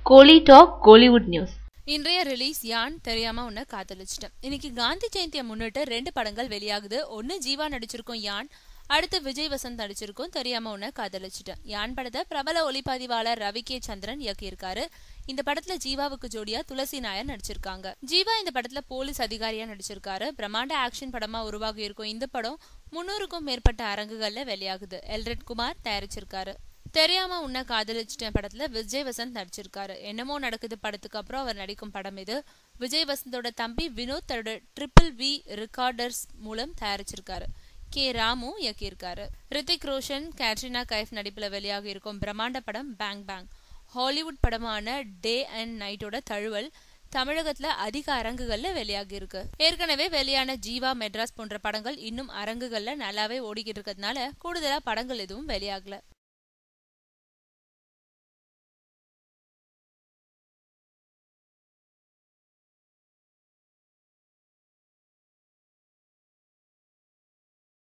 கோலி talk Kollywood news இன்றைய release Yaan தெரியாம உன்னை காதலிச்சிட்டேன் இன்னைக்கு காந்தி ஜெயந்தியை முன்னிட்டு ரெண்டு படங்கள் வெளியாகுது ஒன்னு ஜீவா நடிச்சிருக்கும் யான் அடுத்து விஜய் வசந்த் நடிச்சிருக்கும் தெரியாம உன்னை காதலிச்சிட்டேன் யான் படத்தை பிரபல ஒளிப்பதிவாளர் ரவி கே சந்திரன் இயக்கியிருக்காரு இந்த படத்துல ஜீவாவுக்கு ஜோடியா துளசி நாயர் நடிச்சிருக்காங்க ஜீவா இந்த படத்துல போலீஸ் அதிகாரியா நடிச்சிருக்காரு பிரம்மாண்ட ஆக்ஷன் படமா உருவாகி இருக்கும் இந்த படம் முன்னூறுக்கும் மேற்பட்ட அரங்குகள்ல வெளியாகுது எல்ரெட் குமார் தயாரிச்சிருக்காரு தெரியாம உன்னை காதலிச்சிட்டேன் படத்துல விஜய் வசந்த் நடிச்சிருக்காரு என்னமோ நடக்குது படத்துக்கு அப்புறம் அவர் நடிக்கும் படம் இது விஜய் வசந்தோட தம்பி வினோத் தன்னோட ட்ரிபிள் வி ரெக்கார்டர்ஸ் மூலம் தயாரிச்சிருக்காரு கே ராமு இயக்கியிருக்காரு ரித்திக் ரோஷன் கேட்ரினா கைஃப் நடிப்புல வெளியாகி இருக்கும் பிரம்மாண்ட படம் பேங் பேங் ஹாலிவுட் படமான டே அண்ட் நைட்டோட தழுவல் தமிழகத்துல அதிக அரங்குகள்ல வெளியாகி இருக்கு ஏற்கனவே வெளியான ஜீவா மெட்ராஸ் போன்ற படங்கள் இன்னும் அரங்குகள்ல நல்லாவே ஓடிக்கிட்டு இருக்கிறதுனால கூடுதலா படங்கள் எதுவும் வெளியாகல